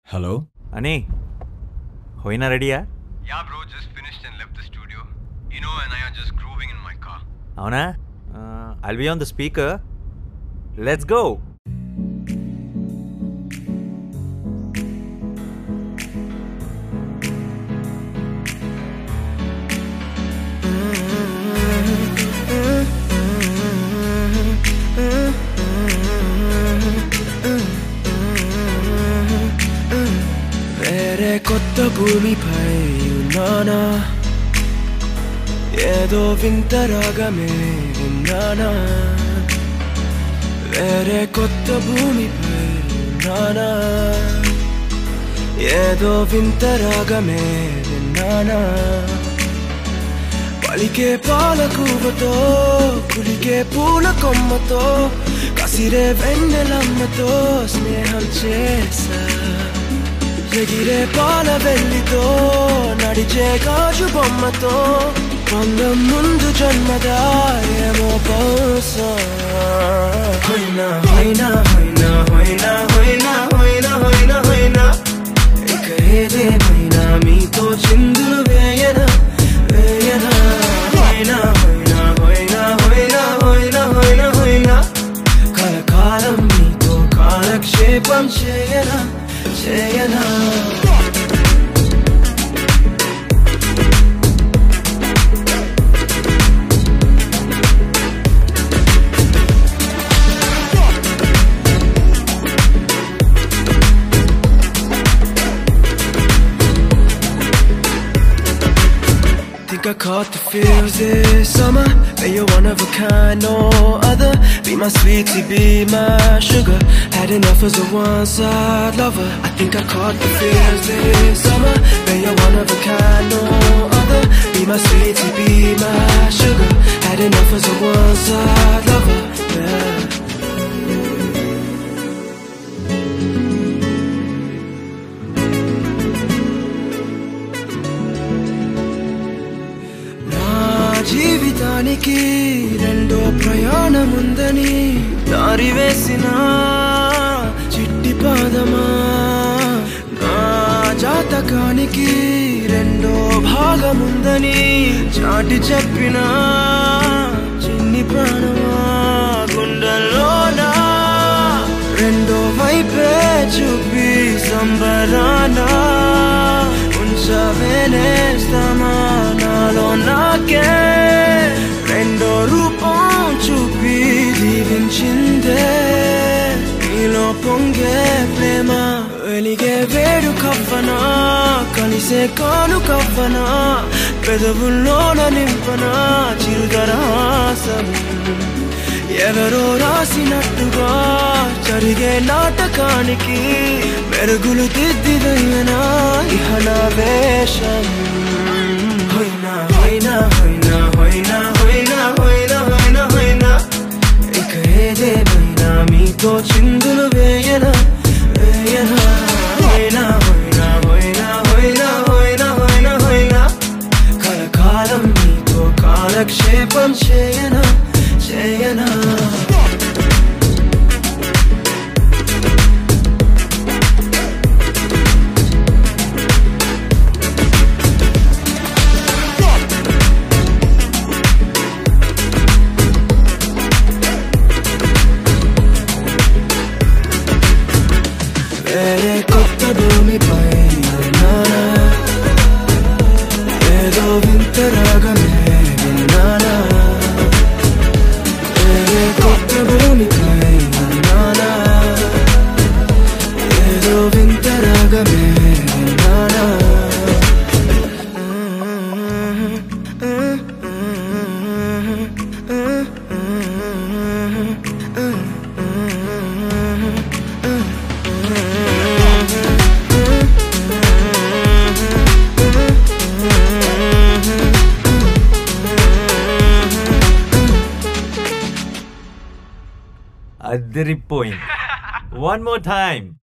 Hello అని హోయినా రెడీయా Yeah, bro, just finished and left the studio. You know, and I are just grooving in my car. అవునా I'll be on the speaker let's go వేరే కొత్త భూమిపై ఉన్నానా ఏదో వింత రాగమే విన్నానా వేరే కొత్త భూమిపై ఉన్నానా ఏదో వింత రాగమే విన్నానా పలికే పాలకూవతో కులికే పూల కొమ్మతో కసిరే వెన్నెలమ్మతో స్నేహం చేసా ఎగిరే పాల వెళ్ళితో నడిచే గాజు బొమ్మతో పొందం ముందు జన్మదా ఏమో బహుశా హోయినా హోయినా హోయినా హోయినా హోయినా హోయినా హోయినా హోయినా ఇక ఏదేమైనా మీతో చిందులు వేయనా వేయనా హోయినా హోయినా హోయినా హోయినా హోయినా హోయినా హోయినా కలకాలం మీతో కాలక్షేపం చేయనా చేయనా Think I caught the feels this summer But you're one of a kind, no other Be my sweetie, be my sugar Had enough as a one-side lover I think I caught the feels this summer But you're one of a kind, no other Be my sweetie, be my sugar Had enough as a one-side lover Yeah నా జీవితానికి రెండో ప్రయాణం ఉందని దారి వేసిన చిట్టి పాదమా నా జాతకానికి రెండో భాగం ఉందని చాటి చెప్పిన చిన్ని ప్రాణమా గుండెల్లోనా రెండో వైపే చూపి సంబరానా ఉంచవేనేస్తామా నాలో నాకే రెండో రూపం చూపి దీవించిందే నీలో పొంగే ప్రేమ వెలిగే వేడు కవ్వనా కలిసే కాను కవ్వనా పెదవుల్లోన నింపనా చిరుదరాసం ఎవరో రాసినట్టుగా జరిగే నాటకానికి మెరుగులు దిద్దిదయ్యనా ఇహన వేషం హోయినా హోయినా హోయినా హోయినా హోయినా హోయినా హోయినా హోయినా ఇక ఏదేమైనా మీతో చిందులు వేయనా వేయనా హోయినా హోయినా హోయినా హోయినా హోయినా హోయినా హోయినా కలకాలం మీతో కాలక్షేపం చేయనా చేయనా వేరే కొత్త భూమిపై ఉన్నానా ఏదో వింత రాగమే విన్నానా వేరే కొత్త భూమిపై ఉన్నానా ఏదో వింత రాగమే విన్నానా అదిరిపోయింది వన్ మోర్ టైమ్